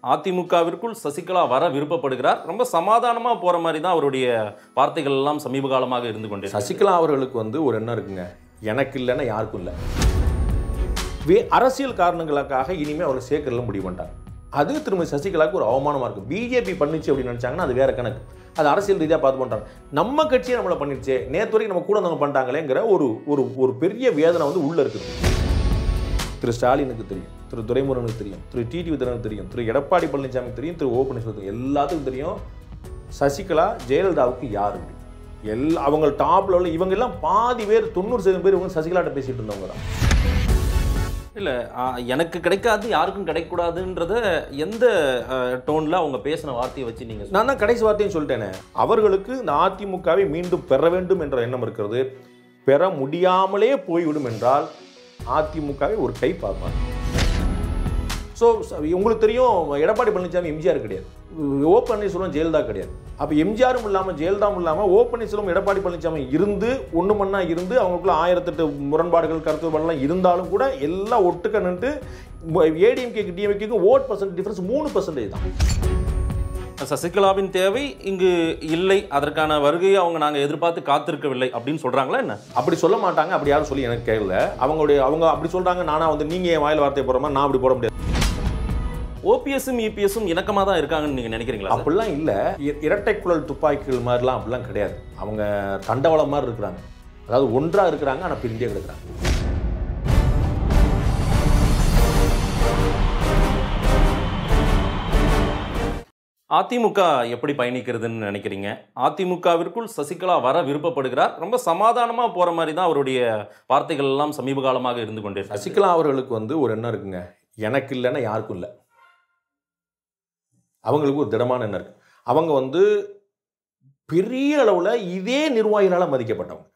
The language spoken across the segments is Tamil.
அதிமுகவிற்குள் சசிகலா வர விருப்பப்படுகிறார் ரொம்ப சமாதானமா போற மாதிரி தான் அவருடைய வார்த்தைகள் எல்லாம் சமீப காலமாக இருந்து கொண்டே சசிகலா அவர்களுக்கு வந்து ஒரு எண்ணம் இருக்குங்க எனக்கு இல்லைன்னா யாருக்கும் இல்லை வே அரசியல் காரணங்களுக்காக இனிமேல் அவரை சேர்க்கறதுல முடிவு பண்ணிட்டாங்க அது திரும்ப சசிகலாவுக்கு ஒரு அவமானமாக இருக்கும் பிஜேபி பண்ணுச்சு அப்படின்னு நினச்சாங்கன்னா அது வேற கணக்கு அது அரசியல் ரீதியாக பார்த்து பண்ணுறாங்க நம்ம கட்சியே நம்மளை பண்ணிடுச்சே நேற்று வரைக்கும் நம்ம கூட நம்ம பண்ணிட்டாங்களேங்கிற ஒரு ஒரு ஒரு பெரிய வேதனை வந்து உள்ளே இருக்குது திரு ஸ்டாலினுக்கு தெரியும் திரு துரைமுருகனுக்கு தெரியும் திரு டிடி விதனுக்கு தெரியும் திரு எடப்பாடி பழனிசாமிக்கு தெரியும் திரு ஓ பன்னீர்செல்வத்துக்கு எல்லாத்துக்கும் தெரியும் சசிகலா ஜெயலலிதாவுக்கு யார் அப்படி எல் அவங்க டாப்ல உள்ள இவங்க எல்லாம் பாதி பேர் தொண்ணூறு சதவீதம் பேர் இவங்க சசிகலாட்ட பேசிட்டு இருந்தவங்க தான் இல்ல ஆ, எனக்கு கிடைக்காது யாருக்கும் கிடைக்கூடாதுன்றத எந்த டோன்ல அவங்க பேசின வார்த்தையை வச்சு நீங்க நான் தான் கடைசி வார்த்தையும் சொல்லிட்டேனே அவர்களுக்கு இந்த அதிமுகவை மீண்டும் பெற வேண்டும் என்ற எண்ணம் இருக்கிறது பெற முடியாமலே போய்விடும் என்றால் அதிமுகவை ஒரு கை பார்ப்பார் ஸோ உங்களுக்கு தெரியும் எடப்பாடி பழனிசாமி எம்ஜிஆர் கிடையாது ஓ பன்னீர்செல்வம் ஜெயலலிதா கிடையாது அப்போ எம்ஜிஆரும் இல்லாமல் ஜெயலலிதாவும் இல்லாமல் ஓ பன்னீர்செல்வம் எடப்பாடி பழனிசாமி இருந்து ஒன்று மண்ணா இருந்து அவங்களுக்குள்ள ஆயிரத்தெட்டு முரண்பாடுகள் கருத்துக்கள்லாம் இருந்தாலும் கூட எல்லாம் ஒட்டுக்க நின்று ஏடிஎம்கேக்கு டிஎம்கேக்கு ஓட் பர்சன்ட் டிஃபரன்ஸ் மூணு பர்சன்டேஜ் தான் சசிகலாவின் தேவை இங்கு இல்லை அதற்கான வருகையை அவங்க நாங்க எதிர்பார்த்து காத்திருக்கவில்லை அப்படின்னு சொல்றாங்களா என்ன அப்படி சொல்ல மாட்டாங்க அப்படி யாரும் சொல்லி எனக்கு கேட்கல அவங்களுடைய அவங்க அப்படி சொல்றாங்க நானா வந்து நீங்க என் வாயில் வார்த்தை போற மாதிரி நான் அப்படி போட முடியாது ஓபிஎஸும் இபிஎஸும் இணக்கமா தான் இருக்காங்கன்னு நீங்க நினைக்கிறீங்களா சார்? அப்படிலாம் இல்ல இ- இரட்டை குழல் துப்பாக்கிகள் மாதிரிலாம் அப்படிலாம் கிடையாது அவங்க தண்டவளம் மாதிரி இருக்கிறாங்க அதாவது ஒன்றா இருக்கிறாங்க ஆனா பிரிஞ்சே கிடக்குறாங்க அதிமுக எப்படி பயணிக்கிறதுன்னு நினைக்கிறீங்க அதிமுகவிற்குள் சசிகலா வர விருப்பப்படுகிறார் ரொம்ப சமாதானமா போற மாதிரி தான் அவருடைய வார்த்தைகள் எல்லாம் சமீப காலமாக இருந்து கொண்டே இருக்கு. சசிகலா அவர்களுக்கு வந்து ஒரு எண்ணம் இருக்குங்க எனக்கு இல்லைன்னா யாருக்கும் இல்லை அவங்களுக்கு ஒரு திடமான எண்ணம் இருக்கு அவங்க வந்து பெரிய அளவுல இதே நிர்வாகிகளால் மதிக்கப்பட்டவங்க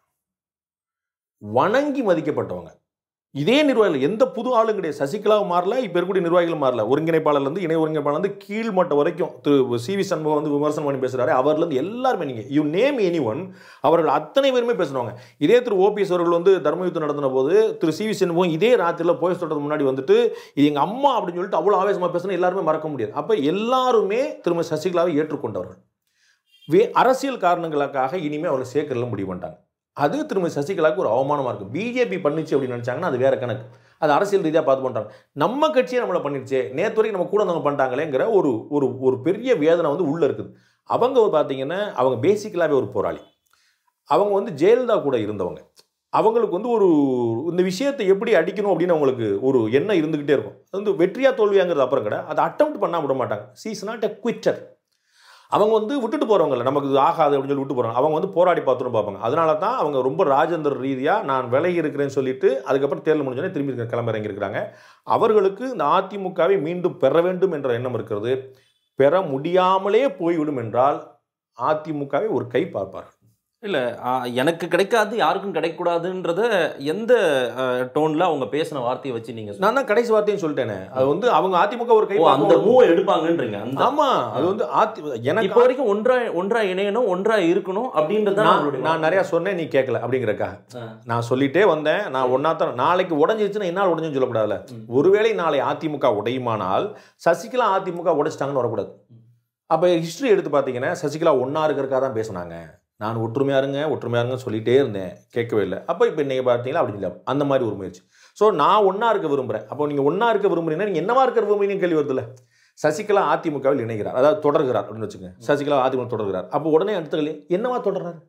வணங்கி மதிக்கப்பட்டவங்க இதே நிர்வாகிகள் எந்த புது ஆளும் கிடையாது சசிகலாவும் மாறல இப்போ இருக்கக்கூடிய நிர்வாகிகளும் மாறல ஒருங்கிணைப்பாளர்லேருந்து இணை ஒருங்கிணைப்பாளர் வந்து கீழ்மட்டம் வரைக்கும் திரு சி வி சண்முகம் வந்து விமர்சனம் பண்ணி பேசுறாரு அவர்லேருந்து எல்லாருமே நீங்கள் யூ நேம் எனி ஒன் அவர்கள் அத்தனை பேருமே பேசுனவங்க இதே திரு ஓபிஎஸ் அவர்கள் வந்து தர்மயுத்தம் நடத்தின போது திரு சி வி சண்முகம் இதே ராத்திரியில் போய் சொல்றது முன்னாடி வந்துட்டு இது எங்கள் அம்மா அப்படின்னு சொல்லிட்டு அவ்வளோ ஆவேசமாக பேசணும் எல்லாருமே மறக்க முடியாது அப்போ எல்லாருமே திரும்ப சசிகலாவை ஏற்றுக்கொண்டவர்கள் வே அரசியல் காரணங்களுக்காக இனிமேல் அவரை சேர்க்கறதுல முடிவு பண்ணிட்டாங்க அது திரும்ப சசிகலாவுக்கு ஒரு அவமானமாக இருக்கும் பிஜேபி பண்ணுச்சு அப்படின்னு நினச்சாங்கன்னா அது வேற கணக்கு அது அரசியல் ரீதியாக பார்த்து பண்ணுறாங்க நம்ம கட்சியே நம்மளை பண்ணிடுச்சே நேற்று வரைக்கும் நம்ம கூட நம்ம பண்ணிட்டாங்களேங்கிற ஒரு ஒரு ஒரு பெரிய வேதனை வந்து உள்ளே இருக்குது அவங்க பார்த்தீங்கன்னா அவங்க பேசிக்கலாகவே ஒரு போராளி அவங்க வந்து ஜெயலலிதா கூட இருந்தவங்க அவங்களுக்கு வந்து ஒரு இந்த விஷயத்தை எப்படி அடிக்கணும் அப்படின்னு அவங்களுக்கு ஒரு எண்ணம் இருந்துக்கிட்டே இருக்கும் அது வந்து வெற்றியா தோல்வியாங்கிறது அப்புறம் கடை அதை அட்டம் பண்ணால் விட மாட்டாங்க she is not a quitter அவங்க வந்து விட்டுட்டு போகிறவங்க நமக்கு இது ஆகாது அப்படின்னு சொல்லி விட்டு போகிறாங்க அவங்க வந்து போராடி பார்த்துட்டு பார்ப்பாங்க அதனால தான் அவங்க ரொம்ப ராஜேந்திர ரீதியாக நான் விலகி இருக்கிறேன்னு சொல்லிட்டு அதுக்கப்புறம் தேர்தல் முடிஞ்சோடனே திரும்பி கிளம்ப இறங்கி இருக்கிறாங்க அவர்களுக்கு இந்த அதிமுகவை மீண்டும் பெற வேண்டும் என்ற எண்ணம் இருக்கிறது பெற முடியாமலே போய்விடும் என்றால் அதிமுகவை ஒரு கை பார்ப்பார் இல்ல ஆ, எனக்கு கிடைக்காது யாருக்கும் கிடைக்கூடாதுன்றத எந்த டோன்ல அவங்க பேசின வார்த்தையை வச்சு நீங்க சொல்றீங்க? நான் தான் கடைசி வார்த்தையும் சொல்லிட்டேனே அது வந்து அவங்க அதிமுக ஒரு கை ஓ, அந்த பார்க்கும். மூவ் எடுப்பாங்கன்றீங்க அந்த ஆமா அது வந்து அதி எனக்கு இப்போ வரைக்கும் ஒன்றா ஒன்றா இணையணும் ஒன்றா இருக்கணும் அப்படின்றது தான் நான் அவங்களுடைய நான் நிறைய சொன்னேன் நீ கேட்கல அப்படிங்கிறக்காக ஆ. நான் சொல்லிட்டே வந்தேன் நான் ஒன்னா தான் நாளைக்கு உடஞ்சிருச்சுன்னா என்னால் உடஞ்சுன்னு சொல்லக்கூடாதுல்ல ம். ஒருவேளை நாளை அதிமுக உடையுமானால் சசிகலா அதிமுக உடைச்சிட்டாங்கன்னு வரக்கூடாது அப்போ ஹிஸ்டரி எடுத்து பார்த்தீங்கன்னா சசிகலா ஒன்றா இருக்கிறக்காக தான் பேசுனாங்க நான் ஒற்றுமையா இருங்க ஒற்றுமையா இருங்க சொல்லிட்டே இருந்தேன் கேட்கவே இல்லை அப்போ இப்போ இன்னைக்கு பார்த்தீங்களா அப்படி இல்லை அந்த மாதிரி ஒரு முயற்சி ஸோ நான் ஒன்றா இருக்க விரும்புகிறேன் அப்போ நீங்கள் ஒன்றா இருக்க விரும்புறீங்கன்னா நீங்கள் என்னவா இருக்க விரும்புறீங்கன்னு கேள்வி வருதுல்ல சசிகலா அதிமுகவில் இணைகிறார் அதாவது தொடர்கிறார் அப்படின்னு வச்சுக்கோங்க சசிகலா அதிமுக தொடர்கிறார் அப்போ உடனே அடுத்த கேள்வி என்னவா தொடர்றாரு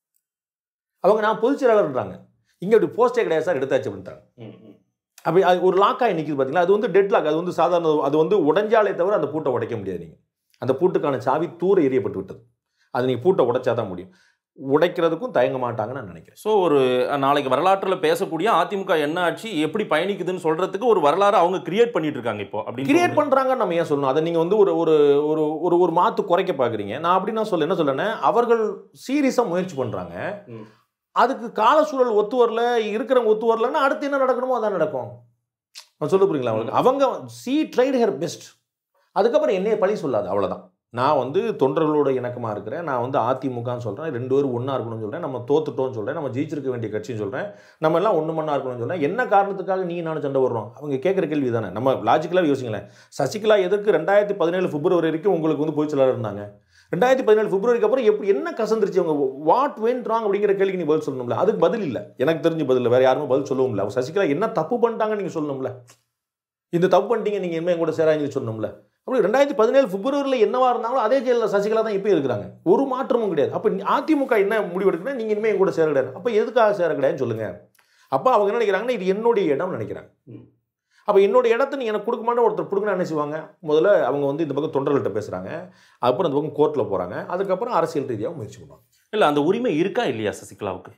அவங்க நான் பொதுச் செயலாளர்ன்றாங்க இங்கே அப்படி போஸ்டே கிடையாது சார் எடுத்தாச்சு அப்படின்ட்டாங்க ம், ம். அப்படி அது ஒரு லாக்காக நிற்கிது பார்த்தீங்களா அது வந்து டெட் லாக் அது வந்து சாதாரண அது வந்து உடைஞ்சாலே தவிர அந்த பூட்டை உடைக்க முடியாது நீங்கள் அந்த பூட்டுக்கான சாவி தூர எறியப்பட்டு விட்டது அது நீங்கள் பூட்டை உடைச்சா தான் முடியும் உடைக்கிறதுக்கும் தயங்க மாட்டாங்கன்னு நான் நினைக்கிறேன் ஸோ ஒரு நாளைக்கு வரலாற்றுல பேசக்கூடிய அதிமுக என்ன ஆட்சி எப்படி பயணிக்குதுன்னு சொல்றதுக்கு ஒரு வரலாறு அவங்க கிரியேட் பண்ணிட்டு இருக்காங்க இப்போ அப்படின்னு கிரியேட் பண்ணுறாங்கன்னு நம்ம ஏன் சொல்லணும் அதை நீங்கள் வந்து ஒரு ஒரு ஒரு ஒரு ஒரு மாத்து குறைக்க பார்க்குறீங்க நான் அப்படி நான் சொல்ல என்ன சொல்லேன்னா அவர்கள் சீரியஸாக முயற்சி பண்ணுறாங்க ம். அதுக்கு கால சூழல் ஒத்து வரல இருக்கிறவங்க ஒத்து வரலன்னா அடுத்து என்ன நடக்கணுமோ அதான் நடக்கும் நான் சொல்ல புரியுங்களா அவங்களுக்கு அவங்க சி ட்ரைடு ஹெர் பெஸ்ட் அதுக்கப்புறம் என்னைய பழி சொல்லாது அவ்வளோதான் நான் வந்து தொண்டர்களோட இணக்கமாக இருக்கிறேன் நான் வந்து அதிமுகன்னு சொல்கிறேன் ரெண்டு பேரும் ஒன்றா இருக்கணும்னு சொல்கிறேன் நம்ம தோத்துட்டோம்னு சொல்கிறேன் நம்ம ஜெயிச்சிருக்க வேண்டிய கட்சின்னு சொல்கிறேன் நம்ம எல்லாம் ஒன்று மண்ணா இருக்கணும்னு சொல்கிறேன் என்ன காரணத்துக்காக நீ நானும் சண்டை வர்றோம் அவங்க கேட்குற கேள்வி தானே நம்ம லாஜிக்கலாக யோசிங்களேன் சசிகலா எதற்கு ரெண்டாயிரத்தி பதினேழு பிப்ரவரி வரைக்கும் உங்களுக்கு வந்து பொதுச் செயலாளர் இருந்தாங்க ரெண்டாயிரத்தி பதினேழு பிப்ரவரிக்கு அப்புறம் எப்படி என்ன கசந்துருச்சு அவங்க வாட் வென்ட் ராங் அப்படிங்கிற கேள்விக்கு நீ பதில் சொல்லணும்ல அதுக்கு பதில் இல்லை எனக்கு தெரிஞ்ச பதில் இல்லை வேற யாருமே பதில் சொல்லவும் இல்லை அவங்க சசிகலா என்ன தப்பு பண்ணிட்டாங்கன்னு நீங்கள் சொல்லணும்ல இந்த தப்பு பண்ணிட்டீங்க நீங்கள் இனிமேல் என் கூட சேராங்கன்னு சொல்லணும்ல அப்படி ரெண்டாயிரத்தி பதினேழு பிப்ரவரியில் என்னவா இருந்தாலும் அதே ஜெயிலில் சசிகலா தான் இப்போ இருக்கிறாங்க ஒரு மாற்றமும் கிடையாது அப்போ அதிமுக என்ன முடிவு எடுக்கணும் நீங்கள் இனிமேல் என் கூட சேர கிடையாது அப்போ எதுக்காக சேர கிடையாதுன்னு சொல்லுங்க அப்போ அவங்க என்ன நினைக்கிறாங்கன்னா இது என்னுடைய இடம்னு நினைக்கிறாங்க ம். அப்போ என்னோட இடத்த நீ எனக்கு கொடுக்க மாட்டேன் ஒருத்தர் கொடுக்கணும்னு என்ன செய்வாங்க முதல்ல அவங்க வந்து இந்த பக்கம் தொண்டர்கள்ட்ட பேசுகிறாங்க அப்புறம் இந்த பக்கம் கோர்ட்டில் போகிறாங்க அதுக்கப்புறம் அரசியல் ரீதியாக முயற்சி பண்ணுவாங்க இல்லை அந்த உரிமை இருக்கா இல்லையா சசிகலாவுக்கு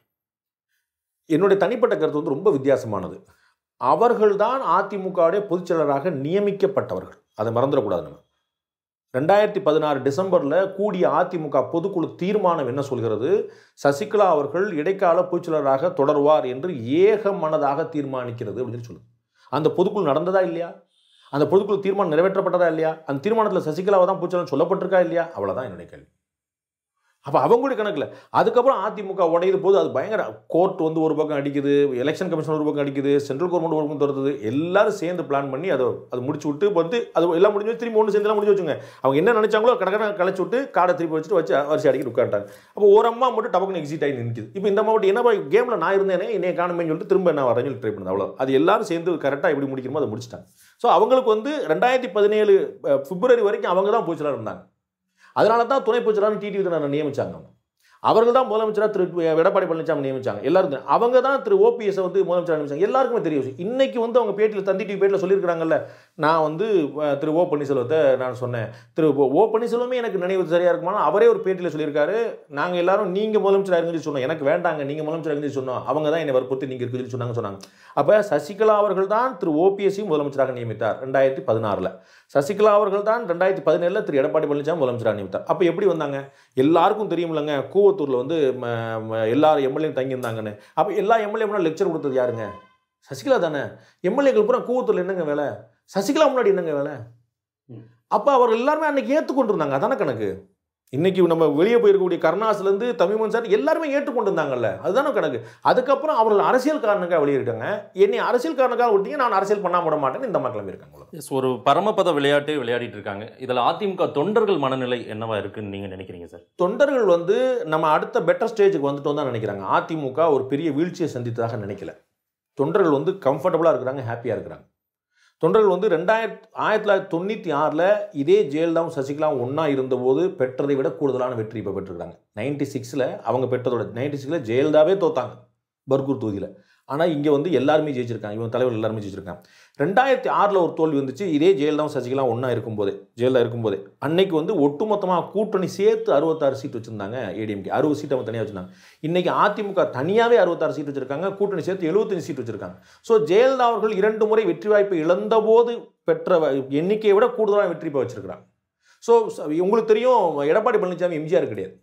என்னுடைய தனிப்பட்ட கருத்து வந்து ரொம்ப வித்தியாசமானது அவர்கள்தான் அதிமுகவுடைய பொதுச்செயலராக நியமிக்கப்பட்டவர்கள் அதை மறந்துடக்கூடாது நம்ம ரெண்டாயிரத்தி பதினாறு டிசம்பரில் கூடிய அதிமுக பொதுக்குழு தீர்மானம் என்ன சொல்கிறது சசிகலா அவர்கள் இடைக்கால பொதுச்செயலராக தொடர்வார் என்று ஏக மனதாக தீர்மானிக்கிறது அப்படின்னு சொல்லி சொல்லுது அந்த பொதுக்குழு நடந்ததா இல்லையா அந்த பொதுக்குழு தீர்மானம் நிறைவேற்றப்பட்டதா இல்லையா அந்த தீர்மானத்தில் சசிகலாவை தான் பொதுச்செயலர் சொல்லப்பட்டிருக்கா இல்லையா அவ்வளோதான் என்னுடைய கேள்வி அப்போ அவங்களுடைய கணக்கில் அதுக்கப்புறம் அதிமுக உடையுது போது அது பயங்கர கோர்ட் வந்து ஒரு பக்கம் அடிக்குது எலெக்ஷன் கமிஷன் ஒரு பக்கம் அடிக்குது சென்ட்ரல் கவர்மெண்ட் ஒரு பக்கம் துரத்துது எல்லாரும் சேர்ந்து பிளான் பண்ணி அதை அது முடிச்சு விட்டு வந்து அது எல்லாம் முடிஞ்சு திரும்பி ஒன்று சேர்ந்துலாம் முடிஞ்சு வச்சுங்க அவங்க என்ன நினைச்சாங்களோ கடற்கரை கழிச்சு விட்டு காடை திருப்பி வச்சுட்டு வச்சு வரிசை அடிக்கிட்டு உட்காந்துட்டாங்க அப்போ ஒரு அம்மா மட்டும் டபக்குன்னு எக்ஸிட் ஆகி நிற்குது இப்போ இந்த அம்மா மட்டும் என்ன கேமில் நான் இருந்தேனே என்னைய காணுமேன்னு சொல்லிட்டு திரும்ப என்ன வரேன்னு ட்ரை பண்ணுது அவ்வளோ அது எல்லாரும் சேர்ந்து கரெக்டாக எப்படி முடிக்கணுமோ அதை முடிச்சிட்டாங்க ஸோ அவங்களுக்கு வந்து ரெண்டாயிரத்தி பதினேழு பிப்ரவரி வரைக்கும் அவங்க தான் பூச்சலாக இருந்தாங்க அதனால தான் துணை பூச்சலான்னு டிடி விதினர் நியமிச்சாங்க அவங்க அவர்கள் தான் முதலமைச்சராக திரு எடப்பாடி பழனிசாமி நியமிச்சாங்க எல்லாரும் தெரியும். அவங்க தான் திரு ஓபிஎஸ் வந்து முதலமைச்சராக நியமிச்சாங்க எல்லாருக்குமே தெரிய விஷயம் இன்னைக்கு வந்து அவங்க பேட்டியில் தந்தி டிவி பேட்டியில் சொல்லியிருக்கிறாங்கல்ல நான் வந்து அஹ், திரு ஓ பன்னீர்செல்வத்தை நான் சொன்னேன் திரு ஓ பன்னீர்செல்வமே எனக்கு நினைவு சரியாக இருக்குமா அவரே ஒரு பேட்டியில் சொல்லியிருக்காரு நாங்கள் எல்லாரும் நீங்கள் முதலமைச்சராக இருந்து சொன்னோம் எனக்கு வேண்டாங்க நீங்கள் முதலமைச்சராக இருந்து சொன்னோம் அவங்க தான் என்னை வற்புறுத்தி நீங்கள் இருக்குன்னு சொன்னாங்க சொன்னாங்க அப்போ சசிகலா அவர்கள் தான் திரு ஓபிஎஸ்ஸையும் முதலமைச்சராக நியமித்தார் ரெண்டாயிரத்தி பதினாறில் சசிகலா அவர்கள் தான் ரெண்டாயிரத்தி பதினேழில் திரு எடப்பாடி பழனிசாமி முதலமைச்சராக நியமித்தார் அப்போ எப்படி வந்தாங்க எல்லாருக்கும் தெரியுமில்லங்க கூவத்தூரில் வந்து ம, ம, எல்லாரும் எம்எல்ஏ தங்கியிருந்தாங்கன்னு அப்போ எல்லா எம்எல்ஏ முன்னாடி லெக்சர் கொடுத்தது யாருங்க சசிகலா தானே எம்எல்ஏக்கள் பூரா கூவத்தூரில் என்னங்க வேலை சசிகலா முன்னாடி என்னங்க வேலை ம். அப்போ அவர் எல்லாருமே அன்னைக்கு ஏற்றுக்கொண்டிருந்தாங்க அதான கணக்கு இன்னைக்கு நம்ம வெளியே போயிருக்கக்கூடிய கருணாஸ்லேருந்து தமிழ்மன் சார் எல்லாருமே ஏற்றுக்கொண்டு இருந்தாங்கல்ல அதுதானே கணக்கு அதுக்கப்புறம் அவர்கள் அரசியல் காரணக்காக வெளியிருக்காங்க என்னை அரசியல் காரணக்காக விட்டீங்க நான் அரசியல் பண்ணாம விட மாட்டேன்னு இந்த மக்கள் இருக்காங்க அவ்வளவுதான். எஸ் ஒரு பரமபத விளையாட்டு விளையாடிட்டு இருக்காங்க இதில் அதிமுக தொண்டர்கள் மனநிலை என்னவா இருக்குன்னு நீங்க நினைக்கிறீங்க சார் தொண்டர்கள் வந்து நம்ம அடுத்த பெட்டர் ஸ்டேஜுக்கு வந்துட்டோம் தான் நினைக்கிறாங்க அதிமுக ஒரு பெரிய வீழ்ச்சியை சந்தித்ததாக நினைக்கல தொண்டர்கள் வந்து கம்ஃபர்டபுளாக இருக்கிறாங்க ஹாப்பியாக இருக்கிறாங்க தொண்டர்கள் வந்து ரெண்டாயிரத்தி ஆயிரத்தி தொள்ளாயிரத்தி தொண்ணூற்றி ஆறில் இதே ஜெயலலிதாவும் சசிகலாவும் ஒன்றா இருந்தபோது பெற்றதை விட கூடுதலான வெற்றி இப்போ பெற்றிருக்காங்க நைன்டி சிக்ஸில் அவங்க பெற்றதோட நைன்டி சிக்ஸில் ஜெயலலிதாவே தோத்தாங்க பர்கூர் தொகுதியில் ஆனால் இங்கே வந்து எல்லாருமே ஜெயிச்சிருக்காங்க இவங்க தலைவர் எல்லாருமே ஜெயிச்சிருக்காங்க ரெண்டாயிரத்தி ஆறில் ஒரு தோல்வி வந்துச்சு இதே ஜெயலலிதாவும் சசிகலா ஒன்றா இருக்கும்போதே ஜெயலலிதா இருக்கும்போதே அன்னைக்கு வந்து ஒட்டுமொத்தமாக கூட்டணி சேர்த்து அறுபத்தாறு சீட் வச்சுருந்தாங்க ஏடிஎம்கே அறுபது சீட் அவங்க தனியாக வச்சுருந்தாங்க இன்னைக்கு அதிமுக தனியாகவே அறுபத்தாறு சீட் வச்சிருக்காங்க கூட்டணி சேர்த்து எழுபத்தஞ்சு சீட் வச்சிருக்காங்க ஸோ ஜெயலலிதா அவர்கள் இரண்டு முறை வெற்றி வாய்ப்பை இழந்தபோது பெற்ற வ- எண்ணிக்கையை விட கூடுதலான வெற்றி இப்போ வச்சிருக்கிறாங்க ஸோ உங்களுக்கு தெரியும் எடப்பாடி பழனிசாமி எம்ஜிஆர் கிடையாது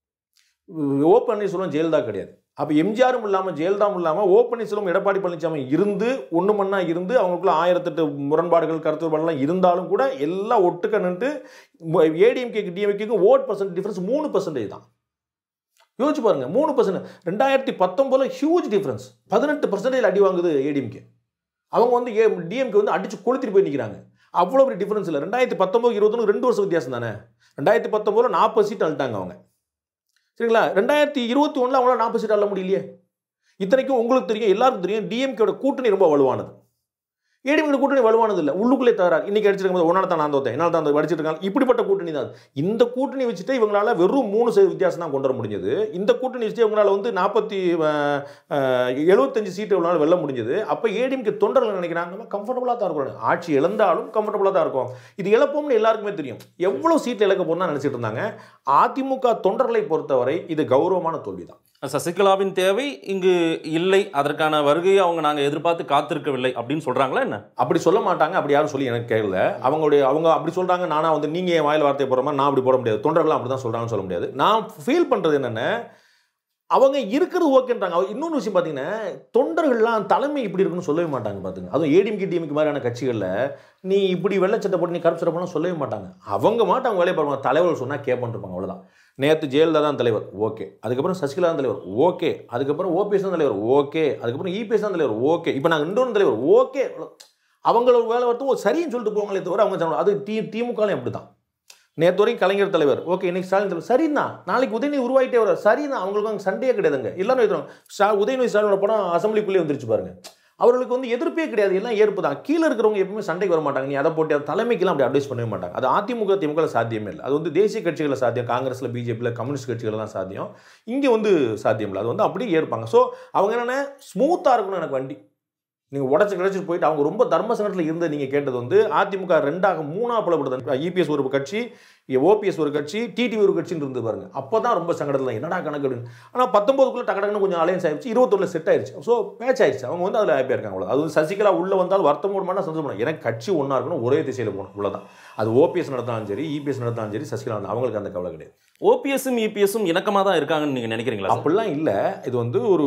ஓ பன்னீர்செல்வம் ஜெயலலிதா கிடையாது அப்போ எம்ஜிஆரும் இல்லாமல் ஜெயலலிதாவும் இல்லாமல் ஓ பன்னீர்செல்வம் எடப்பாடி பழனிசாமி இருந்து ஒன்று மண்ணா இருந்து அவங்களுக்குள்ள ஆயிரத்தெட்டு முரண்பாடுகள் கருத்து வேறுபாடுலாம் இருந்தாலும் கூட எல்லாம் ஒட்டுக்க நின்று ஏடிஎம்கேக்கு டிஎம்கேக்கு ஓட் பர்சன்ட் டிஃபரன்ஸ் மூணு பர்சன்டேஜ் தான் யோசிச்சு பாருங்க மூணு பர்சன்ட் ரெண்டாயிரத்தி பத்தொம்போதுல ஹியூஜ் டிஃபரன்ஸ் பதினெட்டு பர்சன்டேஜ் அடி வாங்குது ஏடிஎம்கே அவங்க வந்து ஏ டிஎம்கே வந்து அடிச்சு கொளுத்திட்டு போய் நிற்கிறாங்க அவ்வளோ பெரிய டிஃபரன்ஸ் இல்லை ரெண்டாயிரத்தி பத்தொம்போது இருபத்தொன்று ரெண்டு வருஷம் வித்தியாசம் தானே ரெண்டாயிரத்தி பத்தொம்போதுல நாற்பது சீட் அழுட்டாங்க அவங்க சரிங்களா ரெண்டாயிரத்தி இருபத்தி ஒன்றில் அவங்களால நாற்பது சீட் அள்ள முடியலையே இத்தனைக்கும் உங்களுக்கு தெரியும் எல்லாருக்கும் தெரியும் டிஎம்கேட கூட்டணி ரொம்ப வலுவானது ஏடிஎம்கே கூட்டணி வலுவானது இல்லை உள்ளுக்குள்ளே தகராறு இன்னைக்கு அடிச்சிருக்கும் போது ஒன்றால் தான் நான் தோத்தேன் என்னால் தான் அடிச்சிட்டு இருக்காங்க இப்படிப்பட்ட கூட்டணி தான் அது. இந்த கூட்டணி வச்சுட்டு இவங்களால வெறும் மூணு சதவீத வித்தியாசம் தான் கொண்டு வர முடிஞ்சது இந்த கூட்டணி வச்சுட்டு இவங்களால வந்து நாற்பத்தி எழுபத்தஞ்சு சீட்டு இவங்களால வெல்ல முடிஞ்சது அப்போ ஏடிஎம்கே தொண்டர்கள் நினைக்கிறாங்க நம்ம கம்ஃபர்டபுளாக தான் இருக்கும் ஆட்சி இழந்தாலும் கம்ஃபர்டபுளாக தான் இருக்கும் இது இழப்போம்னு எல்லாருக்குமே தெரியும் எவ்வளோ சீட் இழக்க போறோம்னு நினைச்சிட்டு இருந்தாங்க அதிமுக தொண்டர்களை பொறுத்தவரை இது கௌரவமான தோல்வி தான் சசிகலாவின் தேவை இங்கு இல்லை அதற்கான வருகையை அவங்க நாங்க எதிர்பார்த்து காத்திருக்கவில்லை அப்படின்னு சொல்றாங்களா என்ன அப்படி சொல்ல மாட்டாங்க அப்படி யாரும் சொல்லி எனக்கு கேட்கல அவங்களுடைய அவங்க அப்படி சொல்றாங்க நானா வந்து நீங்க என் வாயில் வார்த்தை போற மாதிரி நான் அப்படி போட முடியாது தொண்டர்கள்லாம் அப்படி தான் சொல்றாங்கன்னு சொல்ல முடியாது நான் ஃபீல் பண்றது என்னென்ன அவங்க இருக்கிறது ஓகேன்றாங்க அவ- இன்னொன்று விஷயம் பார்த்தீங்கன்னா தொண்டர்கள்லாம் தலைமை இப்படி இருக்குன்னு சொல்லவே மாட்டாங்க பார்த்துங்க அதுவும் ஏடிஎம்கே டிஎம்கே மாதிரியான கட்சிகளில் நீ இப்படி வெள்ளச்சட்டை போட்டு நீ கருப்பு சட்டை போடலாம் சொல்லவே மாட்டாங்க அவங்க மாட்டு அவங்க வேலையை பாருவாங்க தலைவர் சொன்னால் கேட்பேன் இருப்பாங்க அவ்வளோதான் நேற்று ஜெயலலிதா தான் தலைவர் ஓகே அதுக்கப்புறம் சசிகலா தான் தலைவர் ஓகே அதுக்கப்புறம் ஓபிஎஸ் தான் தலைவர் ஓகே அதுக்கப்புறம் இபிஎஸ் தான் தலைவர் ஓகே இப்போ நாங்கள் இன்னொன்று தலைவர் ஓகே அவங்களோட வேலை வரட்டும் சரின்னு சொல்லிட்டு போவாங்களே தவிர அவங்க சொன்னாங்க. அது டி திமுகலையும் அப்படி தான் நேற்று வரைக்கும் கலைஞர் தலைவர் ஓகே இன்னைக்கு ஸ்டாலின் தலைவர் சரிதான் நாளைக்கு உதயநிதி உருவாயிட்டே வர சரிதான் அவங்களுக்கு அங்கே சண்டையே கிடையாதுங்க எல்லாரும் எழுதுறாங்க ஸ்டா உதயநிதி ஸ்டாலினோட படம் அசம்பிளிக்குள்ளே வந்துருச்சு பாருங்க அவர்களுக்கு வந்து எதிர்ப்பே கிடையாது எல்லாம் ஏற்பு தான் கீழே இருக்கிறவங்க எப்பவுமே சண்டைக்கு வர மாட்டாங்க நீ அதை போட்டு அதை தலைமைக்கெல்லாம் அப்படி அட்வைஸ் பண்ணவே மாட்டாங்க அது அதிமுக திமுக சாத்தியமே இல்லை அது வந்து தேசிய கட்சிகளில் சாத்தியம் காங்கிரஸில் பிஜேபியில் கம்யூனிஸ்ட் கட்சிகள் தான் சாத்தியம் இங்கே வந்து சாத்தியம் இல்லை அது வந்து அப்படியே ஏற்பாங்க ஸோ அவங்க என்னென்ன ஸ்மூத்தாக இருக்கணும் எனக்கு வண்டி நீங்கள் உடச்சி கிடச்சிட்டு போயிட்டு அவங்க ரொம்ப தர்ம சங்கடத்தில் இருந்த நீங்கள் கேட்டது வந்து அதிமுக ரெண்டாக மூணாக புலப்படுது இபிஎஸ் ஒரு கட்சி ஓபிஎஸ் ஒரு கட்சி டிடிவி ஒரு கட்சின்னு இருந்து பாருங்க அப்போ தான் ரொம்ப சங்கடத்தில் என்னடா கணக்கு அப்படின்னு ஆனால் பத்தொம்போதுக்குள்ளே டக்கு டக்குன்னு கொஞ்சம் அலையன்ஸ் ஆயிடுச்சு இருபத்தொன்னில் செட் ஆயிடுச்சு ஸோ மேட்ச் ஆயிடுச்சு அவங்க வந்து அதில் ஹாப்பியாக இருக்காங்க அவ்வளோ அது வந்து சசிகலா உள்ளே வந்தால் வருத்தம் போட மாட்டா சந்தோஷம் பண்ண எனக்கு கட்சி ஒன்றா இருக்கணும் ஒரே திசையில் போகணும் இவ்வளோதான் அது ஓபிஎஸ் நடத்தாலும் சரி இபிஎஸ் நடத்தாலும் சரி சசிகலா நடந்தாலும் அவங்களுக்கு அந்த கவலை கிடையாது ஓபிஎஸ்ஸும் இபிஎஸ்ஸும் இணக்கமாக தான் இருக்காங்கன்னு நீங்கள் நினைக்கிறீங்களா சார்? அப்படிலாம் இல்லை இது வந்து ஒரு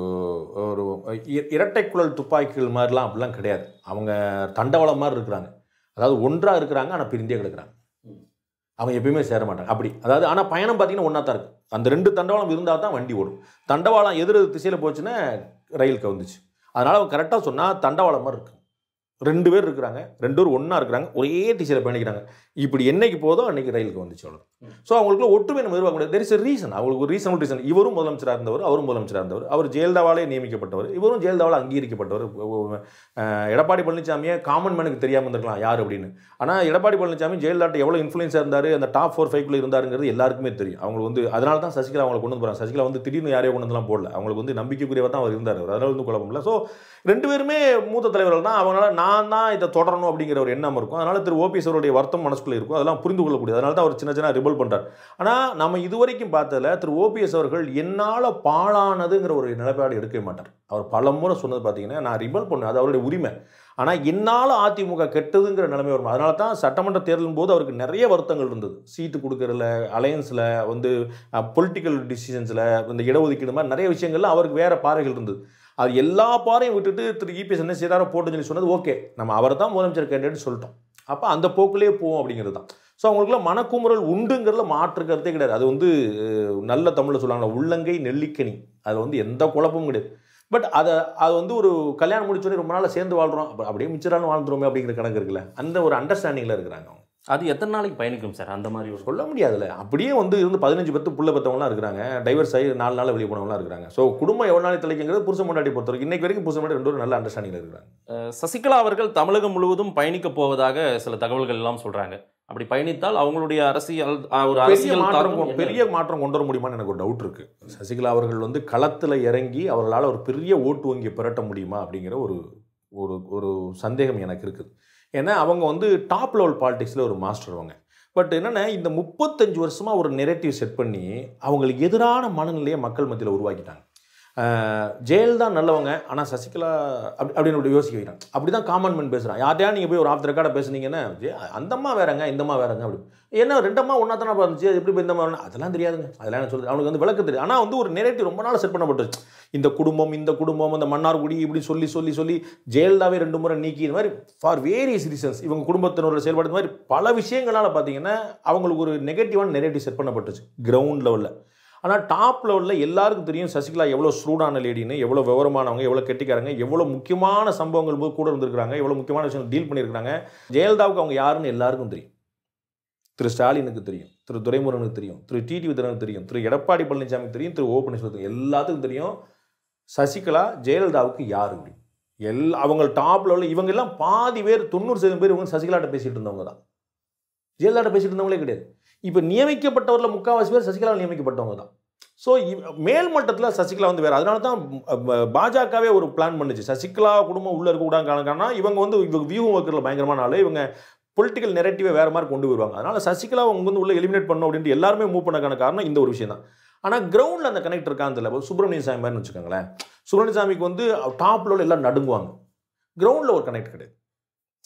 ஒரு இ- இரட்டை குழல் துப்பாக்கிகள் மாதிரிலாம் அப்படிலாம் கிடையாது அவங்க தண்டவாளம் மாதிரி இருக்கிறாங்க அதாவது ஒன்றாக இருக்கிறாங்க ஆனால் பிரிந்தே கிடக்குறாங்க அவங்க எப்பயுமே சேர மாட்டாங்க அப்படி அதாவது ஆனால் பயணம் பார்த்தீங்கன்னா ஒன்றா தான் இருக்கு அந்த ரெண்டு தண்டவாளம் இருந்தால் தான் வண்டி ஓடும் தண்டவாளம் எதிர் திசையில் போச்சுன்னா ரயில் கவுந்துச்சு அதனால் அவங்க கரெக்டாக சொன்னால் தண்டவாளம் மாதிரி இருக்கு ரெண்டு பேர் இருக்கிறாங்க ரெண்டு பேர் ஒன்றா இருக்கிறாங்க ஒரே திசையில் பயணிக்கிறாங்க இப்படி என்னைக்கு போதோ அன்னைக்கு ரயிலுக்கு வந்துச்சு அவ்வளோ ஸோ அவங்களுக்குள்ள ஒற்றுமை நம்ம எதிர்பார்க்க முடியாது தெர் இஸ் ரீசன் அவங்களுக்கு ஒரு ரீசனபிள் ரீசன் இவரும் முதலமைச்சராக இருந்தவர் அவரும் முதலமைச்சராக இருந்தவர் அவர் ஜெயலலிதாவாலே நியமிக்கப்பட்டவர் இவரும் ஜெயலலிதாவால் அங்கீகரிக்கப்பட்டவர் அஹ் எடப்பாடி பழனிசாமியை காமன் மேனுக்கு தெரியாமல் இருந்திருக்கலாம் யார் அப்படின்னு ஆனால் எடப்பாடி பழனிசாமி ஜெயலலிதாட்ட எவ்வளோ இன்ஃப்ளூயன்ஸாக இருந்தார் அந்த டாப் ஃபோர் ஃபைவ்க்குள்ளே இருந்தாருங்கிறது எல்லாருக்குமே தெரியும் அவங்களுக்கு வந்து அதனால தான் சசிகலா அவங்களை கொண்டு வந்து போகிறாங்க சசிகலா வந்து திடீர்னு யாரையோ கொண்டு வந்துலாம் போடல அவங்களுக்கு வந்து நம்பிக்கைக்குரியவர் தான் அவர் இருந்தார் அவர் அதனால வந்து குழப்பம் இல்லை ஸோ ரெண்டு பேருமே மூத்த தலைவர்கள் தான் அவங்களால நான் தான் இதை தொடரணும் அப்படிங்கிற ஒரு எண்ணம் இருக்கும் அதனால திரு ஓபிஎஸ் அவருடைய வருத்தம் மனசுக்குள்ளே இருக்கும் அதெல்லாம் புரிந்து கொள்ளக்கூடியது அதனால தான் அவர் சின்ன சின்ன ரிபல் பண்ணுறார் ஆனால் நம்ம இதுவரைக்கும் பார்த்ததுல திரு ஓபிஎஸ் அவர்கள் என்னால் பாழானதுங்கிற ஒரு நிலைப்பாடு எடுக்கவே மாட்டார் அவர் பல முறை சொன்னது பார்த்தீங்கன்னா நான் ரிபல் பண்ணேன் அது அவருடைய உரிமை ஆனால் என்னால் அதிமுக கெட்டதுங்கிற நிலைமை வரும் அதனால தான் சட்டமன்ற தேர்தலின் போது அவருக்கு நிறைய வருத்தங்கள் இருந்தது சீட்டு கொடுக்கறதுல அலையன்ஸில் வந்து பொலிட்டிக்கல் டிசிஷன்ஸில் இந்த இடஒதுக்கீடு மாதிரி நிறைய விஷயங்கள்ல அவருக்கு வேற பார்வைகள் இருந்தது அது எல்லா பாறையும் விட்டுட்டு திரு இபிஎஸ் என்ன செய்தாரோ போட்டுன்னு சொல்லி சொன்னது ஓகே நம்ம அவரை தான் முதலமைச்சர் கேண்டிடேட் சொல்லிட்டோம் அப்போ அந்த போக்குலேயே போவோம் அப்படிங்கிறது தான் ஸோ அவங்களுக்குலாம் மனக்குமுறல் உண்டுங்கிறதுல மாற்று கருத்தே கிடையாது அது வந்து அஹ், நல்ல தமிழில் சொல்லுவாங்களா உள்ளங்கை நெல்லிக்கனி அது வந்து எந்த குழப்பமும் கிடையாது பட் அதை அது வந்து ஒரு கல்யாணம் முடிச்சோடனே ரொம்ப நாள் சேர்ந்து வாழ்கிறோம் அப்ப அப்படியே மிச்சராலும் வாழ்ந்துருவோமே அப்படிங்கிற கணக்கு இருக்குல்ல அந்த ஒரு அண்டர்ஸ்டாண்டிங்கில் இருக்கிறாங்க அவங்க அது எத்தனை நாளைக்கு பயணிக்கும் சார் அந்த மாதிரி ஒரு சொல்ல முடியாதுல்ல அப்படியே வந்து இருந்து பதினஞ்சு பத்து புள்ள பத்தவங்களாம் இருக்கிறாங்க டைவர்ஸ் ஆகி நாலு நாள் வெளியே போனவங்களாம் இருக்கிறாங்க ஸோ குடும்பம் எவ்வளோ நாள் தலைக்குங்கிறது புருஷன் முன்னாடி பொறுத்த வரைக்கும் இன்னைக்கு வரைக்கும் புருஷன் முன்னாடி ரெண்டு பேரும் நல்ல அண்டர்ஸ்டாண்டிங்கில் இருக்கிறாங்க அஹ், சசிகலா அவர்கள் தமிழகம் முழுவதும் பயணிக்க போவதாக சில தகவல்கள் எல்லாம் சொல்றாங்க அப்படி பயணித்தால் அவங்களுடைய அரசியல் அஹ், ஒரு பெரிய அரசியல் மாற்றம் தாக்கம் கொ- என்ன? பெரிய மாற்றம் கொண்டு வர முடியுமான்னு எனக்கு ஒரு டவுட் இருக்கு சசிகலா அவர்கள் வந்து களத்தில் இறங்கி அவர்களால் ஒரு பெரிய ஓட்டு வங்கியை பெரட்ட முடியுமா அப்படிங்கிற ஒரு ஒரு ஒரு சந்தேகம் எனக்கு இருக்குது ஏன்னா அவங்க வந்து டாப் லெவல் பாலிடிக்ஸில் ஒரு மாஸ்டர் அவங்க பட் என்னென்னா இந்த முப்பத்தஞ்சு வருஷமாக ஒரு நெரேட்டிவ் செட் பண்ணி அவங்களுக்கு எதிரான மனநிலையை மக்கள் மத்தியில் உருவாக்கிட்டாங்க அஹ் ஜெயலலிதா நல்லவங்க ஆனால் சசிகலா அப்படி அப்படின்னு அப்படி யோசிக்க வைக்கிறாங்க அப்படி தான் காமன் மேன் பேசுகிறான் யார்ட்டையா நீங்கள் போய் ஒரு ஆஃப் ரெக்கார்டை பேசுனீங்கன்னா ஜெ- அந்த அம்மா வேறங்க இந்த அம்மா வேறங்க அப்படி என்ன ரெண்டு அம்மா ஒன்றா தானே இருந்துச்சு அது எப்படி போய் இந்த அம்மா வரணும்? அதெல்லாம் தெரியாதுங்க அதெல்லாம் எனக்கு சொல்லுது அவனுக்கு வந்து விளக்க தெரியும் ஆனால் வந்து ஒரு நெரேட்டிவ் ரொம்ப நாள் செட் பண்ணப்பட்டுருச்சு இந்த குடும்பம் இந்த குடும்பம் இந்த மன்னார்குடி இப்படி சொல்லி சொல்லி சொல்லி ஜெயலலிதாவே ரெண்டு முறை நீக்கி இந்த மாதிரி ஃபார் வேரியஸ் ரீசன்ஸ் இவங்க குடும்பத்தினரோட செயல்பாடு இந்த மாதிரி பல விஷயங்களால் பார்த்தீங்கன்னா அவங்களுக்கு ஒரு நெகட்டிவான நெரேட்டிவ் செட் பண்ணப்பட்டுச்சு கிரவுண்ட் லெவலில் ஆனால் டாப் லெவலில் எல்லாருக்கும் தெரியும் சசிகலா எவ்வளோ சூடான லேடின்னு எவ்வளோ விவரமானவங்க எவ்வளோ கெட்டிக்காரங்க எவ்வளோ முக்கியமான சம்பவங்கள் போது கூட இருந்திருக்காங்க எவ்வளோ முக்கியமான விஷயம் டீல் பண்ணியிருக்காங்க ஜெயலலிதாவுக்கு அவங்க யாருன்னு எல்லாருக்கும் தெரியும் திரு ஸ்டாலினுக்கு தெரியும் திரு துரைமுருகனுக்கு தெரியும் திரு டிடி விதனுக்கு தெரியும் திரு எடப்பாடி பழனிசாமிக்கு தெரியும் திரு ஓ பன்னீர்செல்வத்துக்கு எல்லாத்துக்கும் தெரியும் சசிகலா ஜெயலலிதாவுக்கு யார் அப்படி எல்லா அவங்க டாப் லெவலில் இவங்க எல்லாம் பாதி பேர் தொண்ணூறு சதவீதம் பேர் இவங்க சசிகலாட்ட பேசிட்டு இருந்தவங்க தான் ஜெயலலிதாட்ட பேசிட்டு இருந்தவங்களே கிடையாது இப்போ நியமிக்கப்பட்டவரில் முக்கால்வாசி பேர் சசிகலா நியமிக்கப்பட்டவங்க தான் ஸோ மேல் மட்டத்தில் சசிகலா வந்து வேறு அதனால தான் ப- பாஜகவே ஒரு பிளான் பண்ணுச்சு சசிகலா குடும்பம் உள்ளே இருக்கக்கூடாது காரணம் இவங்க வந்து இவங்க வியூகம் வைக்கிறதுல பயங்கரமான ஆளு இவங்க பொலிட்டிக்கல் நெரட்டிவை வேறு மாதிரி கொண்டு வருவாங்க அதனால் சசிகலா அவங்க வந்து உள்ள எலிமினேட் பண்ணணும் அப்படின்ட்டு எல்லாருமே மூவ் பண்ணக்கான காரணம் இந்த ஒரு விஷயம் தான் ஆனால் கிரவுண்டில் அந்த கனெக்ட் இருக்கான்னு தெரியல சுப்பிரமணிய சாமி மாதிரி வச்சுக்கோங்களேன் சுப்பிரமணிய சாமிக்கு வந்து டாப் லெவலில் எல்லாம் நடுங்குவாங்க கிரவுண்டில் ஒரு கனெக்ட் கிடையாது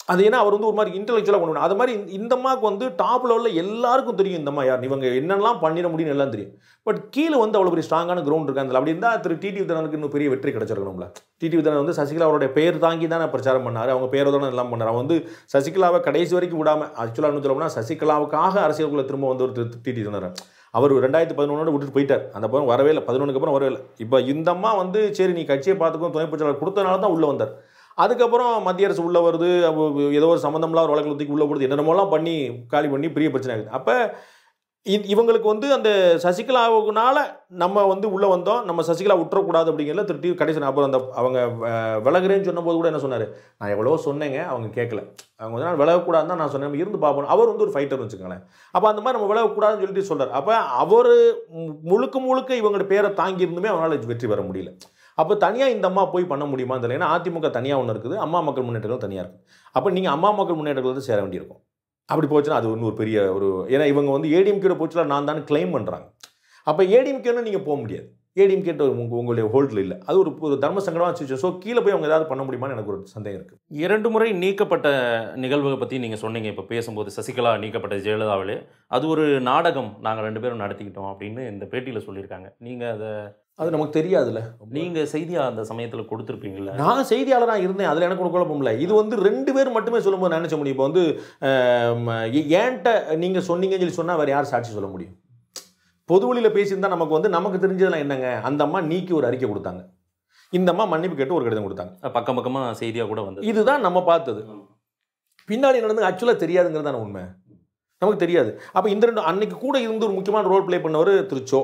அது ஏன்னா அவர் வந்து ஒரு மாதிரி இன்டெலெக்சுவலாக கொண்டு வரணும் அது மாதிரி இந்த- இந்த அம்மாவுக்கு வந்து டாப் லெவலில் எல்லாருக்கும் தெரியும் இந்த அம்மா யார் இவங்க என்னெல்லாம் பண்ணிட முடியும்னு எல்லாம் தெரியும் பட் கீழே வந்து அவ்வளோ பெரிய ஸ்ட்ராங்கான கிரவுண்ட் இருக்காங்க அப்படி இருந்தால் திரு டிடி வித்தனனுக்கு இன்னும் பெரிய வெற்றி கிடைச்சிருக்கணும்ல டிடி வித்தனன் வந்து சசிகலா அவருடைய பேர் தாங்கி தானே பிரச்சாரம் பண்ணார் அவங்க பேரோட எல்லாம் பண்ணார் அவன் வந்து சசிகலாவை கடைசி வரைக்கும் விடாமல் ஆக்சுவலாக என்ன சொல்லணும்னா சசிகலாவுக்காக அரசியலுக்குள்ள திரும்ப வந்து ஒரு டிடி வித்தனர் அவர் ரெண்டாயிரத்தி பதினொன்னோட விட்டுட்டு போயிட்டார் அந்த அப்புறம் வரவே இல்லை பதினொன்றுக்கு அப்புறம் வரவே இல்லை இப்போ இந்த அம்மா வந்து சரி நீ கட்சியை பார்த்துக்கோ துணை பொருளாளர் கொடுத்தனால தான் உள்ளே வந்தார் அதுக்கப்புறம் மத்திய அரசு உள்ளே வருது அப்போ ஏதோ ஒரு சம்மந்தம்லாம் ஒரு வழக்கில் தூக்கி உள்ளே போடுது என்னென்னமோலாம் பண்ணி காலி பண்ணி பெரிய பிரச்சனை ஆகுது அப்போ இவங்களுக்கு வந்து அந்த சசிகலாவுக்குனால நம்ம வந்து உள்ளே வந்தோம் நம்ம சசிகலா விட்டுறக்கூடாது அப்படிங்கிறத திருட்டி கடைசி நான் அப்புறம் அந்த அவங்க அஹ், விலகுறேன்னு சொன்னபோது கூட என்ன சொன்னார் நான் எவ்வளோ சொன்னேங்க அவங்க கேட்கல அவங்க வந்து நான் விலகக்கூடாதுன்னு தான் நான் சொன்னேன் நம்ம இருந்து பார்ப்போம் அவர் வந்து ஒரு ஃபைட்டர் வச்சுக்கோங்களேன் அப்போ அந்த மாதிரி நம்ம விலகக்கூடாதுன்னு சொல்லிட்டு சொல்றார் அப்போ அவர் முழுக்க முழுக்க இவங்களோட பேரை தாங்கி இருந்துமே அவங்களால வெற்றி பெற முடியல அப்போ தனியாக இந்த அம்மா போய் பண்ண முடியுமா தெரியல ஏன்னா அதிமுக தனியாக ஒன்று இருக்குது அம்மா மக்கள் முன்னேற்றங்கள் தனியாக இருக்குது அப்போ நீங்கள் அம்மா மக்கள் முன்னேற்றங்கள் வந்து சேர வேண்டியிருக்கும் அப்படி போச்சுன்னா அது ஒன்று ஒரு பெரிய ஒரு ஏன்னா இவங்க வந்து ஏடிஎம்கேட போச்சுல நான் தான் கிளைம் பண்ணுறாங்க அப்போ ஏடிஎம்கேன்னு நீங்கள் போக முடியாது ஏடிஎம்கேட்ட உங்க உங்களுடைய ஹோல்டில் இல்லை அது ஒரு ஒரு தர்ம சங்கடமாக வச்சு ஸோ கீழே போய் அவங்க ஏதாவது பண்ண முடியுமான்னு எனக்கு ஒரு சந்தேகம் இருக்குது இரண்டு முறை நீக்கப்பட்ட நிகழ்வுகளை பற்றி நீங்கள் சொன்னீங்க இப்போ பேசும்போது சசிகலா நீக்கப்பட்ட ஜெயலலிதாவிலே அது ஒரு நாடகம் நாங்கள் ரெண்டு பேரும் நடத்திக்கிட்டோம் அப்படின்னு இந்த பேட்டியில் சொல்லியிருக்காங்க நீங்கள் அதை அது நமக்கு தெரியாதுல்ல நீங்கள் செய்தியாக அந்த சமயத்தில் கொடுத்துருப்பீங்கல்ல நான் செய்தியாளராக இருந்தேன் அதில் எனக்கு ஒரு குழப்பம் இல்லை இது வந்து ரெண்டு பேர் மட்டுமே சொல்லும்போது நான் நினச்ச முடியும் இப்போ வந்து ஆம், ஏன்ட்ட நீங்கள் சொன்னீங்கன்னு சொல்லி சொன்னால் வேறு யார் சாட்சி சொல்ல முடியும் பொது வழியில் பேசியிருந்தா நமக்கு வந்து நமக்கு தெரிஞ்சதெல்லாம் என்னங்க அந்த அம்மா நீக்கி ஒரு அறிக்கை கொடுத்தாங்க இந்த அம்மா மன்னிப்பு கேட்டு ஒரு கடிதம் கொடுத்தாங்க பக்கம் பக்கமாக செய்தியாக கூட வந்தது இதுதான் நம்ம பார்த்தது பின்னாடி நடந்து ஆக்சுவலாக தெரியாதுங்கிறது தானே உண்மை நமக்கு தெரியாது அப்போ இந்த ரெண்டு அன்னைக்கு கூட இருந்து ஒரு முக்கியமான ரோல் ப்ளே பண்ணவர் திருச்சோ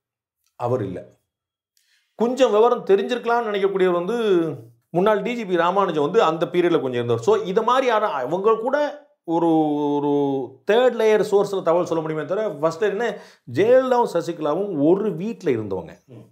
அவர் இல்லை கொஞ்சம் விவரம் தெரிஞ்சிருக்கலாம்னு நினைக்கக்கூடியவர் வந்து முன்னாள் டிஜிபி ராமானுஜம் வந்து அந்த பீரியடில் கொஞ்சம் இருந்தவர் ஸோ இது மாதிரி யாரும் அவங்க கூட ஒரு ஒரு தேர்ட் லேயர் சோர்ஸில் தகவல் சொல்ல முடியுமே தவிர ஃபர்ஸ்ட் என்ன ஜெயலலிதாவும் சசிகலாவும் ஒரு வீட்டில் இருந்தவங்க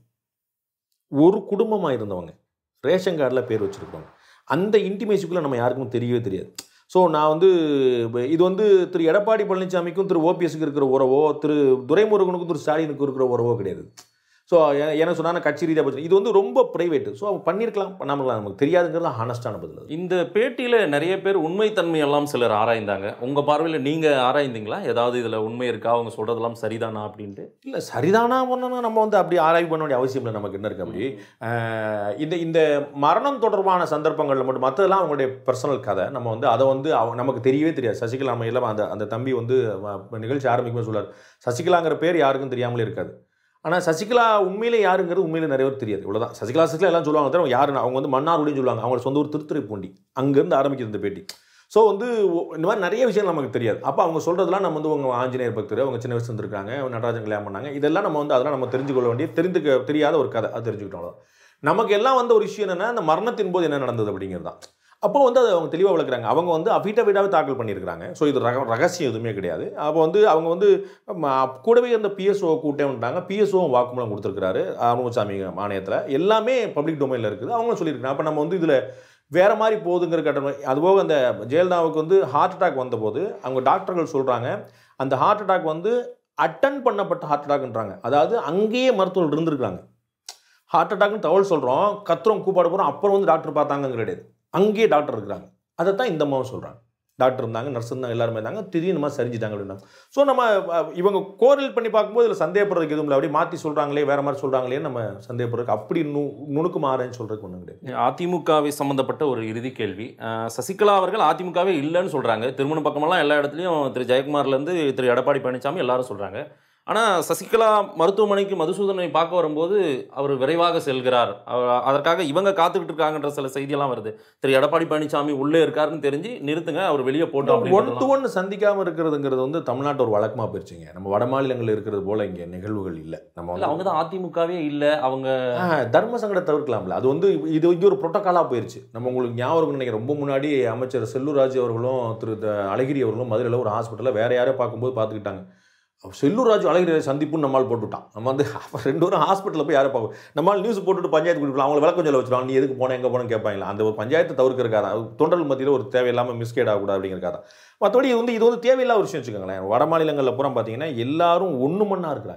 ஒரு குடும்பமாக இருந்தவங்க ரேஷன் கார்டில் பேர் வச்சுருக்கவங்க அந்த இன்டிமேசிக்குள்ளே நம்ம யாருக்கும் தெரியவே தெரியாது ஸோ நான் வந்து இப்ப இது வந்து திரு எடப்பாடி பழனிசாமிக்கும் திரு ஓபிஎஸ்க்கு இருக்கிற உறவோ திரு துரைமுருகனுக்கும் திரு ஸ்டாலினுக்கும் இருக்கிற உறவோ கிடையாது ஸோ என்ன சொன்னா கட்சி ரீதியாக பிரச்சனை இது வந்து ரொம்ப ப்ரைவேட் ஸோ அவங்க பண்ணியிருக்கலாம் பண்ணாமல் இருக்கலாம். நமக்கு தெரியாதுங்கிறது ஹானஸ்டான பதில் அது. இந்த பேட்டியில் நிறைய பேர் உண்மைத்தன்மை எல்லாம் சிலர் ஆராய்ந்தாங்க உங்கள் பார்வையில் நீங்கள் ஆராய்ந்தீங்களா ஏதாவது இதில் உண்மை இருக்கா அவங்க சொல்கிறதெல்லாம் சரிதானா அப்படின்ட்டு இல்லை சரிதானா ஒன்றுனா நம்ம வந்து அப்படி ஆராய்வு பண்ண வேண்டிய அவசியம் இல்லை நமக்கு என்ன இருக்கு அப்படி அஹ் இந்த இந்த மரணம் தொடர்பான சந்தர்ப்பங்களில் மட்டும் மற்றதெல்லாம் அவங்களுடைய பர்சனல் கதை நம்ம வந்து அதை வந்து அவ- நமக்கு தெரியவே தெரியாது சசிகலா அம்மையில் அந்த அந்த தம்பி வந்து வ- நிகழ்ச்சி ஆரம்பிக்கும்போது சொல்றாரு சசிகலாங்கிற பேர் யாருக்கும் தெரியாமலே இருக்காது ஆனால் சசிகலா உண்மையிலே யாருங்கிறது உண்மையிலே நிறைய பேர் தெரியாது இவ்வளோதான் சசிகலா சசிகலா எல்லாம் சொல்லுவாங்க தவிர அவங்க யாருன்னு அவங்க வந்து மன்னார்குடின்னு சொல்லுவாங்க அவங்க சொந்த ஊர் திருத்துறைப்பூண்டி அங்கேருந்து ஆரம்பிக்குது இந்த பேட்டி ஸோ வந்து ஒ- இந்த மாதிரி நிறைய விஷயங்கள் நமக்கு தெரியாது அப்போ அவங்க சொல்கிறதெல்லாம் நம்ம வந்து அவங்க ஆஞ்சநேயர் பக்தர் அவங்க சின்ன வயசு இருந்திருக்காங்க நடராஜன் கல்யாணம் பண்ணாங்க இதெல்லாம் நம்ம வந்து அதெல்லாம் நம்ம தெரிஞ்சுக்கொள்ள வேண்டிய தெரிந்துக்க தெரியாத ஒரு கதை அது தெரிஞ்சுக்கிட்டோம் அவ்வளவுதான். நமக்கு எல்லாம் வந்து ஒரு விஷயம் என்னன்னா அந்த மரணத்தின் போது என்ன நடந்தது அப்படிங்கிறது தான் அப்போ வந்து அதை அவங்க தெளிவாக விளக்குறாங்க அவங்க வந்து அஃபிடவிட்டாவே தாக்கல் பண்ணியிருக்கிறாங்க ஸோ இது ரக ரகசியம் எதுவுமே கிடையாது அப்போ வந்து அவங்க வந்து ம, கூடவே இருந்த பிஎஸ்ஓ கூட்டே வந்துட்டாங்க பிஎஸ்ஓவும் வாக்குமூலம் கொடுத்துருக்காரு அருணசாமி மானியத்தில் எல்லாமே பப்ளிக் டொமைனில் இருக்குது அவங்களும் சொல்லியிருக்காங்க அப்போ நம்ம வந்து இதில் வேற மாதிரி போகுதுங்கிற கட்டணம் அதுபோக அந்த ஜெயலலிதாவுக்கு வந்து ஹார்ட் அட்டாக் வந்தபோது அவங்க டாக்டர்கள் சொல்கிறாங்க அந்த ஹார்ட் அட்டாக் வந்து அட்டன் பண்ணப்பட்ட ஹார்ட் அட்டாக்ன்றாங்க அதாவது அங்கேயே மருத்துவர்கள் இருந்திருக்காங்க ஹார்ட் அட்டாக்னு தகவல் சொல்கிறோம் கத்துறோம் கூப்பாடு போகிறோம் அப்புறம் வந்து டாக்டர் பார்த்தாங்க கிடையாது அங்கேயே டாக்டர் இருக்கிறாங்க அதை தான் இந்த அம்மாவும் சொல்கிறாங்க டாக்டர் இருந்தாங்க நர்ஸ் இருந்தாங்க எல்லாருமே இருந்தாங்க திடீர்னு மாதிரி சரிஞ்சிட்டாங்க அப்படின்னாங்க ஸோ நம்ம அஹ், இவங்க கோரல் பண்ணி பார்க்கும்போது இதில் சந்தேகப்படுறதுக்கு எதுவும் இல்லை அப்படியே மாற்றி சொல்கிறாங்களே வேற மாதிரி சொல்கிறாங்களே நம்ம சந்தேகப்படுறதுக்கு அப்படி நு நுணுக்கு மாறேன்னு சொல்கிறதுக்கு ஒன்றும் கிடையாது அதிமுகவை சம்பந்தப்பட்ட ஒரு இறுதி கேள்வி அஹ், சசிகலா அவர்கள் அதிமுகவே இல்லைன்னு சொல்கிறாங்க திருமண பக்கமெல்லாம் எல்லா இடத்துலையும் திரு ஜெயக்குமார்லேருந்து திரு எடப்பாடி பழனிசாமி எல்லாரும் சொல்கிறாங்க ஆனால் சசிகலா மருத்துவமனைக்கு மதுசூதனை பார்க்க வரும்போது அவர் விரைவாக செல்கிறார் அவர் அதற்காக இவங்க காத்துக்கிட்டு இருக்காங்கன்ற சில செய்தியெல்லாம் வருது திரு எடப்பாடி பழனிசாமி உள்ளே இருக்காருன்னு தெரிஞ்சு நிறுத்துங்க அவர் வெளியே போட்டோம் ஒன் அப்படின்னு டு ஒன் சந்திக்காமல் இருக்கிறதுங்கிறது வந்து தமிழ்நாட்டு ஒரு வழக்கமாக போயிருச்சுங்க நம்ம வட மாநிலங்களில் இருக்கிறது போல இங்கே நிகழ்வுகள் இல்லை நம்ம இல்லை வந்து அவங்க தான் அதிமுகவே இல்லை அவங்க ஆ, தர்ம சங்கடம் தவிர்க்கலாம்ல அது வந்து இது இங்கே ஒரு ப்ரோட்டோக்காலாக போயிருச்சு நம்ம உங்களுக்கு ஞாபகம் இருக்குன்னு நினைக்கிறேன் ரொம்ப முன்னாடி அமைச்சர் செல்லூர்ராஜ் அவர்களும் திரு த- அழகிரி அவர்களும் மதுரையில் ஒரு ஹாஸ்பிட்டலில் வேற யாரையோ பார்க்கும்போது பார்த்துக்கிட்டாங்க அப்ப செல்லூர்ராஜ் அழகிரி சந்திப்புன்னு நம்மால் போட்டுவிட்டான் நம்ம வந்து அப்ப ரெண்டு பேரும் ஹாஸ்பிட்டலில் போய் யாரை பார்ப்போம் நம்மால் நியூஸ் போட்டுட்டு பஞ்சாயத்து கொடுக்கலாம் அவங்களை விளக்கம் சொல்ல வச்சிருவாங்க நீ எதுக்கு போன எங்கே போனேன்னு கேட்பாங்களா அந்த ஒரு பஞ்சாயத்தை தவிர்க்கிறக்காக தொண்டர்கள் மத்தியில் ஒரு தேவையில்லாமல் மிஸ்கேட் ஆகக்கூடாது அப்படிங்கிறக்காக தான் மற்றபடி இது வந்து இது வந்து தேவையில்லாத ஒரு விஷயம் வச்சுக்கோங்களேன் வட மாநிலங்களில் பூரா பார்த்தீங்கன்னா எல்லாரும் ஒன்று மண்ணா இருக்கிறாங்க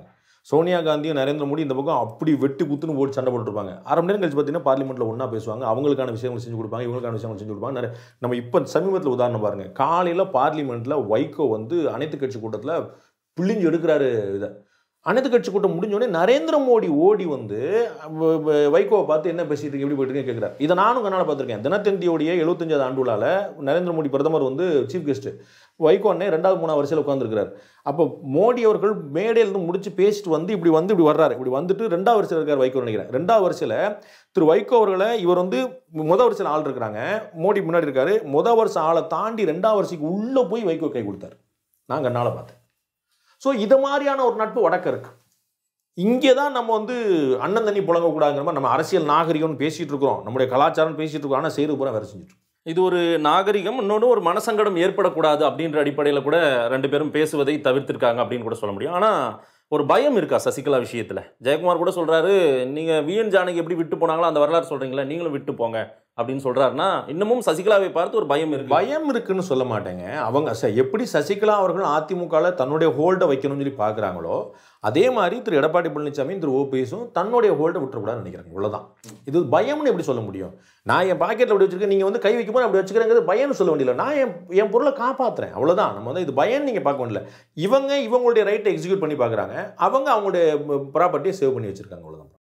சோனியா காந்தியும் நரேந்திர மோடி இந்த பக்கம் அப்படி வெட்டு குத்துன்னு போட்டு சண்டை போட்டுருப்பாங்க அரை மணி நேரம் கழிச்சு பார்த்தீங்கன்னா பார்லிமெண்ட்டில் ஒன்றா பேசுவாங்க அவங்களுக்கான விஷயங்கள் செஞ்சு கொடுப்பாங்க இவங்களுக்கான விஷயங்கள் செஞ்சு கொடுப்பாங்க நிறைய நம்ம இப்போ சமீபத்தில் உதாரணம் பாருங்க காலையில் பார்லிமெண்ட்டில் வைகோ வந்து அனைத்து கட்சி கூட்டத்தில் பிழிஞ்சு எடுக்கிறாரு இதை அனைத்து கட்சி கூட்டம் முடிஞ்சோடனே நரேந்திர மோடி ஓடி வந்து வ- வ- வைகோவை பார்த்து என்ன பேசிட்டு இருக்கு எப்படி போயிட்டு இருக்கீங்க கேட்குறாரு இதை நானும் கண்ணால் பார்த்துருக்கேன் தினத்தந்தியோடைய எழுபத்தஞ்சாவது ஆண்டு விழால நரேந்திர மோடி பிரதமர் வந்து சீஃப் கெஸ்ட் வைகோ அண்ணே ரெண்டாவது மூணாவது வருஷத்தில் உட்காந்துருக்கிறார் அப்போ மோடி அவர்கள் மேடையிலிருந்து முடிச்சு பேசிட்டு வந்து இப்படி வந்து இப்படி வர்றாரு இப்படி வந்துட்டு ரெண்டாவது வருஷத்தில் இருக்கார் வைகோ நினைக்கிறேன் ரெண்டாவது வருஷத்தில் திரு வைகோ அவர்களை இவர் வந்து முத வருஷத்தில் ஆள் இருக்கிறாங்க மோடி முன்னாடி இருக்காரு முத வருஷம் ஆளை தாண்டி ரெண்டாவது வருஷத்துக்கு உள்ளே போய் வைகோ கை கொடுத்தாரு நான் கண்ணால் பார்த்தேன் ஸோ இது மாதிரியான ஒரு நட்பு வடக்க இருக்கு இங்கே தான் நம்ம வந்து அண்ணன் தண்ணி புழங்கக்கூடாதுங்கிற மாதிரி நம்ம அரசியல் நாகரிகம்னு பேசிட்டு இருக்கிறோம் நம்முடைய கலாச்சாரம் பேசிட்டு இருக்கோம் ஆனால் செய்து பூரா வேற செஞ்சுட்டு இருக்கோம். இது ஒரு நாகரிகம் இன்னொன்று ஒரு மனசங்கடம் ஏற்படக்கூடாது அப்படின்ற அடிப்படையில் கூட ரெண்டு பேரும் பேசுவதை தவிர்த்திருக்காங்க அப்படின்னு கூட சொல்ல முடியும் ஆனால் ஒரு பயம் இருக்கா சசிகலா விஷயத்தில் ஜெயக்குமார் கூட சொல்கிறாரு நீங்கள் விஎன் ஜானகி எப்படி விட்டு போனாங்களோ அந்த வரலாறு சொல்கிறீங்களா நீங்களும் விட்டு போங்க அப்படின்னு சொல்கிறாருன்னா இன்னமும் சசிகலாவை பார்த்து ஒரு பயம் இருக்கு பயம் இருக்குன்னு சொல்ல மாட்டேங்க அவங்க ச- எப்படி சசிகலா அவர்கள் அதிமுகவில் தன்னுடைய ஹோல்டை வைக்கணும்னு சொல்லி பார்க்குறாங்களோ அதே மாதிரி திரு எடப்பாடி பழனிசாமி திரு ஓபிஎஸும் தன்னுடைய ஹோல்டை விட்டுறக்கூடாதுன்னு நினைக்கிறாங்க இவ்வளவுதான் இது பயம்னு எப்படி சொல்ல முடியும் நான் என் பாக்கெட்டில் அப்படி வச்சிருக்கேன் நீங்கள் வந்து கை வைக்கும்போது அப்படி வச்சுக்கிறேங்கிறது பயம்னு சொல்ல வேண்டியதில்லை நான் என் என் பொருளை காப்பாற்றுறேன் அவ்வளவுதான் நம்ம வந்து இது பயம் நீங்கள் பார்க்க வேண்டியதில்ல இவங்க இவங்களுடைய ரைட்டை எக்ஸிக்யூட் பண்ணி பார்க்குறாங்க அவங்க அவங்களுடைய ப்ராப்பர்ட்டியை சேவ் பண்ணி வச்சிருக்காங்க அவ்வளவுதான்